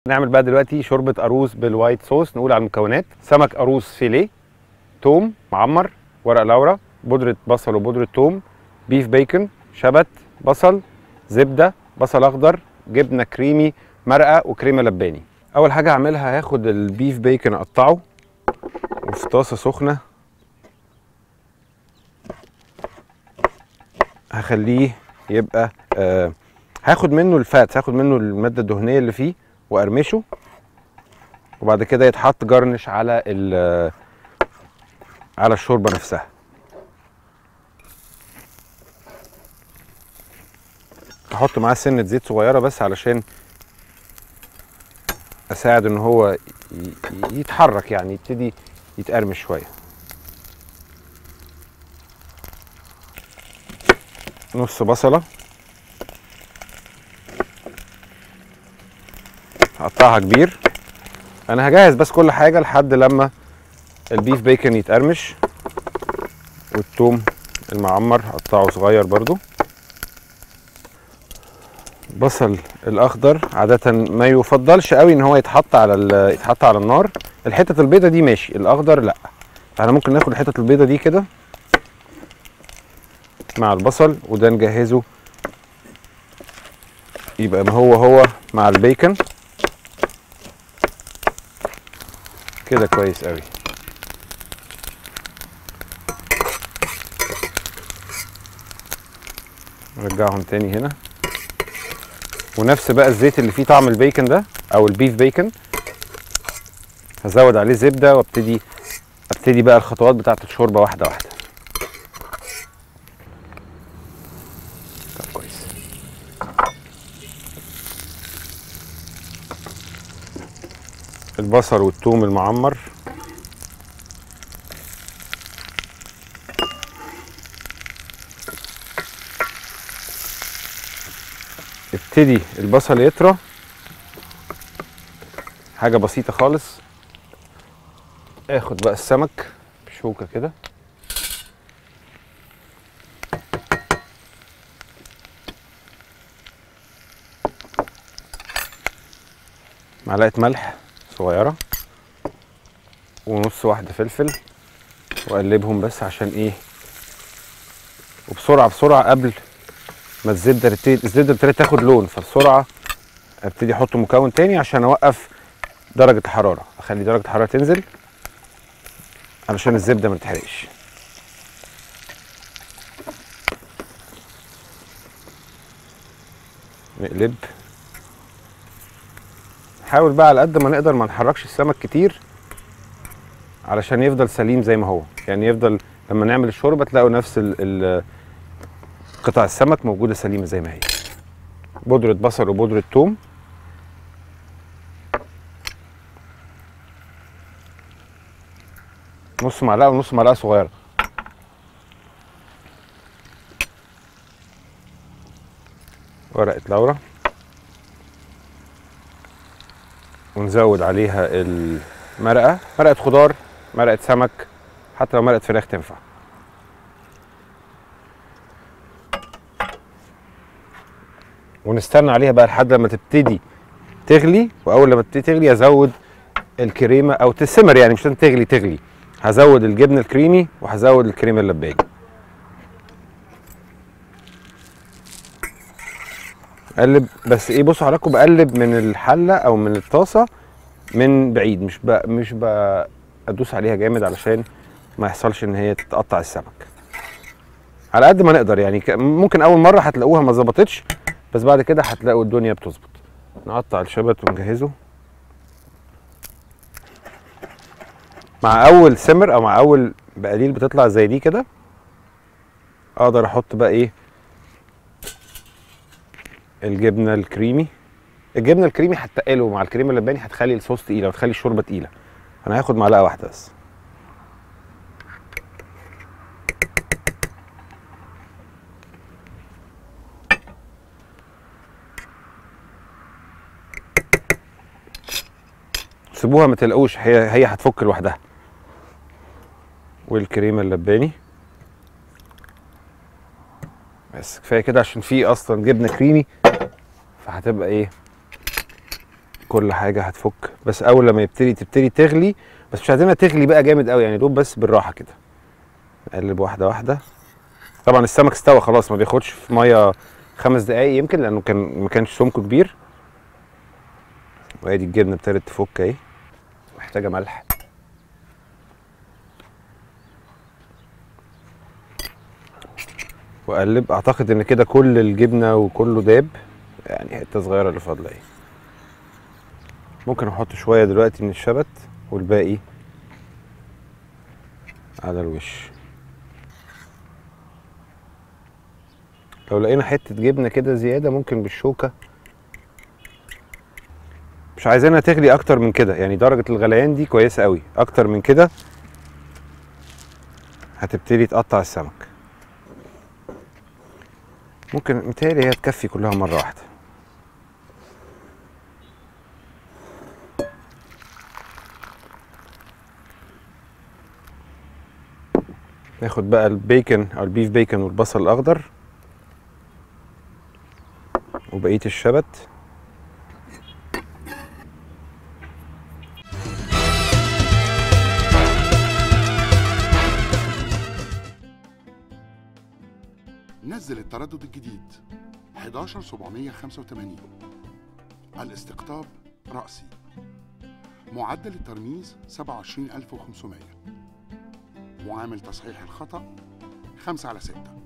نعمل بقى دلوقتي شوربه قاروص بالوايت صوص نقول على المكونات سمك قاروص فيليه توم معمر ورق لورا بودره بصل وبودره توم بيف بيكن شبت بصل زبده بصل اخضر جبنه كريمي مرقه وكريمه لباني اول حاجه هعملها هاخد البيف بيكن اقطعه وفي طاسه سخنه هخليه يبقى آه هاخد منه الفات هاخد منه الماده الدهنيه اللي فيه وارمشه وبعد كده يتحط جرنش على ال على الشوربه نفسها هحط معاه سنه زيت صغيره بس علشان اساعد ان هو ي- ي- يتحرك يعني يبتدي يتقرمش شويه نص بصله هقطعها كبير انا هجهز بس كل حاجه لحد لما البيف بيكن يتقرمش والثوم المعمر هقطعه صغير برضو بصل الاخضر عاده ما يفضلش قوي ان هو يتحط على ال- يتحط على النار الحتت البيضه دي ماشي الاخضر لا فاحنا ممكن ناخد الحتت البيضه دي كده مع البصل وده نجهزه يبقى ما هو هو مع البيكن كده كويس قوي نرجعهم تاني هنا ونفس بقى الزيت اللي فيه طعم البيكن ده او البيف بيكن هزود عليه زبده وابتدي ابتدي بقى الخطوات بتاعت الشوربه واحده واحده طب كويس البصل والثوم المعمر ابتدي البصل يطرى حاجة بسيطة خالص اخد بقى السمك بشوكة كده معلقة ملح صغيرة ونص واحدة فلفل واقلبهم بس عشان ايه وبسرعة بسرعة قبل ما الزبدة تبتدي الزبدة ابتدت تاخد لون فبسرعة ابتدي احط مكون تاني عشان اوقف درجة الحرارة اخلي درجة الحرارة تنزل علشان الزبدة ما تتحرقش نقلب نحاول بقى على قد ما نقدر ما نحركش السمك كتير علشان يفضل سليم زي ما هو يعني يفضل لما نعمل الشوربه تلاقوا نفس ال ال قطع السمك موجوده سليمه زي ما هي بودره بصل وبودره ثوم نص معلقه ونص معلقه صغيره ورقه لورا ونزود عليها المرقه مرقه خضار مرقه سمك حتى لو مرقه فراخ تنفع ونستنى عليها بقى لحد لما تبتدي تغلي واول لما تبتدي تغلي ازود الكريمه او تسمر يعني مش لازم تغلي تغلي هزود الجبن الكريمي وهزود الكريمه اللباني اقلب بس ايه بصوا حضراتكم بقلب من الحله او من الطاسه من بعيد مش ب... مش بدوس عليها جامد علشان ما يحصلش ان هي تقطع السمك على قد ما نقدر يعني ك- ممكن اول مره هتلاقوها ما ظبطتش بس بعد كده هتلاقوا الدنيا بتظبط نقطع الشبت ونجهزه مع اول سمر او مع اول بقليل بتطلع زي دي كده اقدر احط بقى ايه الجبنه الكريمي الجبنه الكريمي هتقله مع الكريمه اللباني هتخلي الصوص تقيله وتخلي الشوربه تقيله انا هاخد معلقه واحده بس سيبوها ما تقلقوش هي هي هتفك لوحدها والكريمه اللباني بس كفايه كده عشان في اصلا جبنه كريمي فهتبقى ايه كل حاجه هتفك بس اول لما يبتدي تبتدي تغلي بس مش عايزينها تغلي بقى جامد قوي يعني دوب بس بالراحه كده نقلب واحده واحده طبعا السمك استوى خلاص ما بياخدش في ميه خمس دقايق يمكن لانه كان ما كانش سمكه كبير وادي الجبنه ابتدت تفك اهي محتاجه ملح واقلب اعتقد ان كده كل الجبنه وكله داب يعني حته صغيره اللي فاضله اهي ممكن احط شويه دلوقتي من الشبت والباقي على الوش لو لقينا حته جبنه كده زياده ممكن بالشوكه مش عايزينها تغلي اكتر من كده يعني درجه الغليان دي كويسه قوي اكتر من كده هتبتدي تقطع السمك ممكن متهيألي هي تكفي كلها مره واحده ناخد بقى البيكن او البيف بيكن والبصل الاخضر وبقيه الشبت نزل التردد الجديد 11785 الاستقطاب رأسي معدل الترميز 27500 معامل تصحيح الخطأ 5 على 6